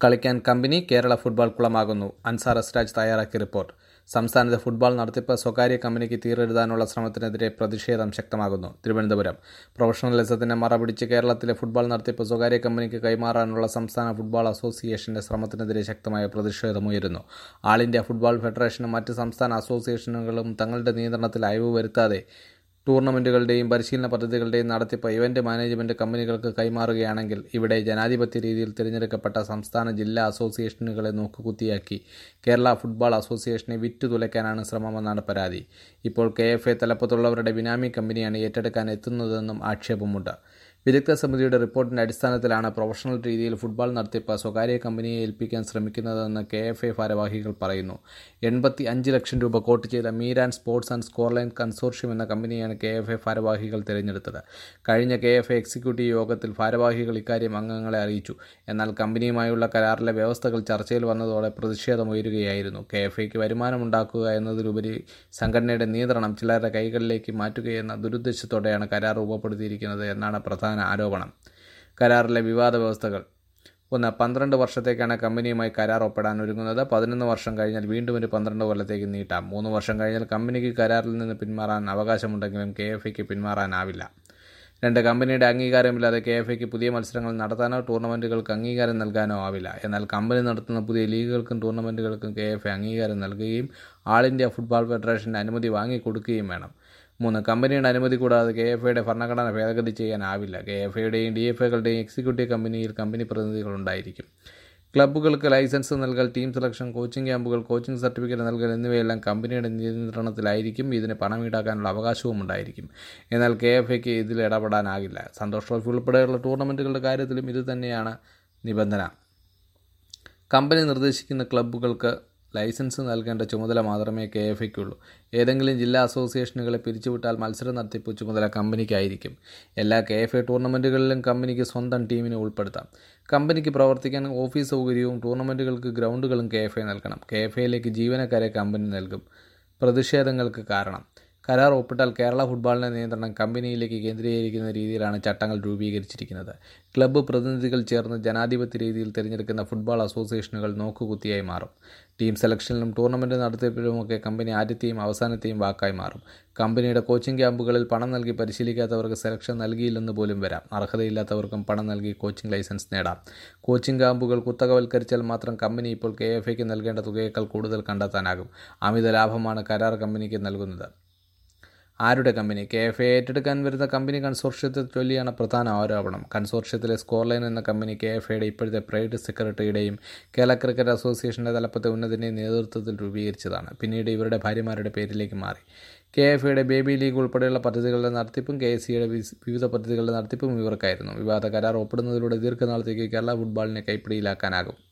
കളിക്കാൻ company Kerala football കുളമാകുന്നു അൻസാർ എസ്രാജ് തയ്യാറാക്കിയ റിപ്പോർട്ട് സംസ്ഥാനത്തെ ഫുട്ബോൾ നടത്തിപ്പ് സ്വകാര്യ കമ്പനിക്ക് തീരെഴുതാനുള്ള ശ്രമത്തിനെതിരെ പ്രതിഷേധം ശക്തമാകുന്നു തിരുവനന്തപുരം പ്രൊഫഷണലിസത്തിന്റെ മറപിടിച്ച് കേരളത്തിലെ ഫുട്ബോൾ നടത്തിപ്പ് സ്വകാര്യ കമ്പനിക്ക് കൈമാറാനുള്ള സംസ്ഥാന ഫുട്ബോൾ അസോസിയേഷന്റെ ശ്രമത്തിനെതിരെ ശക്തമായ പ്രതിഷേധമുയരുന്നു ആൾ ഇന്ത്യ ഫുട്ബോൾ ഫെഡറേഷനും മറ്റ് സംസ്ഥാന അസോസിയേഷനുകളും തങ്ങളുടെ നിയന്ത്രണത്തിൽ അയവ് വരുത്താതെ ടൂർണമെന്റുകളുടെയും പരിശീലന പദ്ധതികളുടെയും നടത്തിപ്പ് ഇവന്റ് മാനേജ്മെന്റ് കമ്പനികൾക്ക് കൈമാറുകയാണെങ്കിൽ ഇവിടെ ജനാധിപത്യ രീതിയിൽ തിരഞ്ഞെടുക്കപ്പെട്ട സംസ്ഥാന ജില്ലാ അസോസിയേഷനുകളെ നോക്കുകുത്തിയാക്കി കേരള ഫുട്ബോൾ അസോസിയേഷനെ വിറ്റുതുലയ്ക്കാനാണ് ശ്രമമെന്നാണ് പരാതി ഇപ്പോൾ കെ എഫ് എ തലപ്പത്തുള്ളവരുടെ ബിനാമി കമ്പനിയാണ് ഏറ്റെടുക്കാൻ എത്തുന്നതെന്നും ആക്ഷേപമുണ്ട് വിദഗ്ധ സമിതിയുടെ റിപ്പോർട്ടിന്റെ അടിസ്ഥാനത്തിലാണ് പ്രൊഫഷണൽ രീതിയിൽ ഫുട്ബോൾ നടത്തിപ്പ് സ്വകാര്യ കമ്പനിയെ ഏൽപ്പിക്കാൻ ശ്രമിക്കുന്നതെന്ന് കെ എഫ് എ ഭാരവാഹികൾ പറയുന്നു എൺപത്തി അഞ്ച് ലക്ഷം രൂപ കോട്ട് ചെയ്ത Meeran sports and scoreline consortium എന്ന കമ്പനിയാണ് കെ എഫ് എ ഭാരവാഹികൾ തിരഞ്ഞെടുത്തത് കഴിഞ്ഞ കെ എഫ് എ എക്സിക്യൂട്ടീവ് യോഗത്തിൽ ഭാരവാഹികൾ ഇക്കാര്യം അംഗങ്ങളെ അറിയിച്ചു എന്നാൽ കമ്പനിയുമായുള്ള കരാറിലെ വ്യവസ്ഥകൾ ചർച്ചയിൽ വന്നതോടെ പ്രതിഷേധമുയരുകയായിരുന്നു കെ എഫ് എക്ക് വരുമാനമുണ്ടാക്കുക എന്നതിലുപരി സംഘടനയുടെ നിയന്ത്രണം ചിലരുടെ കൈകളിലേക്ക് മാറ്റുകയെന്ന ദുരുദ്ദേശത്തോടെയാണ് കരാർ രൂപപ്പെടുത്തിയിരിക്കുന്നത് എന്നാണ് പ്രധാന ആരോപണം കരാറിലെ വിവാദ വ്യവസ്ഥകൾ ഒന്ന് പന്ത്രണ്ട് വർഷത്തേക്കാണ് കമ്പനിയുമായി കരാർ ഒപ്പിടാൻ ഒരുങ്ങുന്നത് പതിനൊന്ന് വർഷം കഴിഞ്ഞാൽ വീണ്ടും ഒരു പന്ത്രണ്ട് കൊല്ലത്തേക്ക് നീട്ടാം മൂന്ന് വർഷം കഴിഞ്ഞാൽ കമ്പനിക്ക് കരാറിൽ നിന്ന് പിന്മാറാൻ അവകാശമുണ്ടെങ്കിലും കെ എഫ് ഐക്ക് പിന്മാറാനാവില്ല രണ്ട് കമ്പനിയുടെ അംഗീകാരമില്ലാതെ കെ എഫ് ഐക്ക് പുതിയ മത്സരങ്ങൾ നടത്താനോ ടൂർണമെൻറ്റുകൾക്ക് അംഗീകാരം നൽകാനോ ആവില്ല എന്നാൽ കമ്പനി നടത്തുന്ന പുതിയ ലീഗുകൾക്കും ടൂർണമെൻറ്റുകൾക്കും കെ എഫ് ഐ അംഗീകാരം നൽകുകയും ആൾ ഇന്ത്യ ഫുട്ബോൾ ഫെഡറേഷൻ്റെ അനുമതി വാങ്ങിക്കൊടുക്കുകയും വേണം മൂന്ന് കമ്പനിയുടെ അനുമതി കൂടാതെ കെ എഫ് ഐയുടെ ഭരണഘടന ഭേദഗതി ചെയ്യാനാവില്ല കെ എഫ് ഐയുടെയും ഡി എഫ് ഐകളുടെയും എക്സിക്യൂട്ടീവ് കമ്പനിയിൽ കമ്പനി പ്രതിനിധികൾ ഉണ്ടായിരിക്കും ക്ലബ്ബുകൾക്ക് ലൈസൻസ് നൽകൽ ടീം സെലക്ഷൻ കോച്ചിംഗ് ക്യാമ്പുകൾ കോച്ചിംഗ് സർട്ടിഫിക്കറ്റ് നൽകൽ എന്നിവയെല്ലാം കമ്പനിയുടെ നിയന്ത്രണത്തിലായിരിക്കും ഇതിന് പണം ഈടാക്കാനുള്ള അവകാശവും ഉണ്ടായിരിക്കും എന്നാൽ കെ എഫ് ഐക്ക് ഇതിൽ ഇടപെടാനാകില്ല സന്തോഷ് ട്രോഫി ഉൾപ്പെടെയുള്ള ടൂർണമെൻറ്റുകളുടെ കാര്യത്തിലും ഇത് തന്നെയാണ് നിബന്ധന കമ്പനി നിർദ്ദേശിക്കുന്ന ക്ലബ്ബുകൾക്ക് ലൈസൻസ് നൽകേണ്ട ചുമതല മാത്രമേ കെ എഫ് ഐക്കുള്ളൂ ഏതെങ്കിലും ജില്ലാ അസോസിയേഷനുകളെ പിരിച്ചുവിട്ടാൽ മത്സര നടത്തിപ്പ് ചുമതല കമ്പനിക്കായിരിക്കും എല്ലാ കെ എഫ് ഐ ടൂർണമെൻറ്റുകളിലും കമ്പനിക്ക് സ്വന്തം ടീമിനെ ഉൾപ്പെടുത്താം കമ്പനിക്ക് പ്രവർത്തിക്കാൻ ഓഫീസ് സൗകര്യവും ടൂർണമെൻറ്റുകൾക്ക് ഗ്രൗണ്ടുകളും കെ എഫ് ഐ നൽകണം കെ എഫ് ഐയിലേക്ക് ജീവനക്കാരെ കമ്പനി നൽകും പ്രതിഷേധങ്ങൾക്ക് കാരണം കരാർ ഒപ്പിട്ടാൽ കേരള ഫുട്ബോളിൻ്റെ നിയന്ത്രണം കമ്പനിയിലേക്ക് കേന്ദ്രീകരിക്കുന്ന രീതിയിലാണ് ചട്ടങ്ങൾ രൂപീകരിച്ചിരിക്കുന്നത് ക്ലബ്ബ് പ്രതിനിധികൾ ചേർന്ന് ജനാധിപത്യ രീതിയിൽ തിരഞ്ഞെടുക്കുന്ന ഫുട്ബോൾ അസോസിയേഷനുകൾ നോക്കുകുത്തിയായി മാറും ടീം സെലക്ഷനിലും ടൂർണമെൻറ്റ് നടത്തിപ്പിലുമൊക്കെ കമ്പനി ആദ്യത്തെയും അവസാനത്തെയും വാക്കായി മാറും കമ്പനിയുടെ കോച്ചിംഗ് ക്യാമ്പുകളിൽ പണം നൽകി പരിശീലിക്കാത്തവർക്ക് സെലക്ഷൻ നൽകിയില്ലെന്ന് പോലും വരാം അർഹതയില്ലാത്തവർക്കും പണം നൽകി കോച്ചിംഗ് ലൈസൻസ് നേടാം കോച്ചിംഗ് ക്യാമ്പുകൾ കുത്തകവൽക്കരിച്ചാൽ മാത്രം കമ്പനി ഇപ്പോൾ കെ എഫ് ഐക്ക് നൽകേണ്ട തുകയേക്കാൾ കൂടുതൽ കണ്ടെത്താനാകും അമിത ലാഭമാണ് കരാർ കമ്പനിക്ക് നൽകുന്നത് ആരുടെ കമ്പനി കെ എഫ് എ ഏറ്റെടുക്കാൻ വരുന്ന കമ്പനി കൺസോർഷ്യത്തെ ചൊല്ലിയാണ് പ്രധാന ആരോപണം കൺസോർഷ്യത്തിലെ സ്കോർലൈൻ എന്ന കമ്പനി കെ എഫ് എയുടെ ഇപ്പോഴത്തെ പ്രൈവറ്റ് സെക്രട്ടറിയുടെയും കേരള ക്രിക്കറ്റ് അസോസിയേഷൻ്റെ തലപ്പത്തെ ഉന്നതിൻ്റെയും നേതൃത്വത്തിൽ രൂപീകരിച്ചതാണ് പിന്നീട് ഇവരുടെ ഭാര്യമാരുടെ പേരിലേക്ക് മാറി കെ എഫ് എയുടെ ബേബി ലീഗ് ഉൾപ്പെടെയുള്ള പദ്ധതികളുടെ നടത്തിപ്പും കെ എസ് സിയുടെ വിവിധ പദ്ധതികളുടെ നടത്തിപ്പും ഇവർക്കായിരുന്നു വിവാദ കരാർ ഒപ്പിടുന്നതിലൂടെ ദീർഘനാളത്തേക്ക് കേരള ഫുട്ബോളിനെ കൈപ്പിടിയിലാക്കാനാകും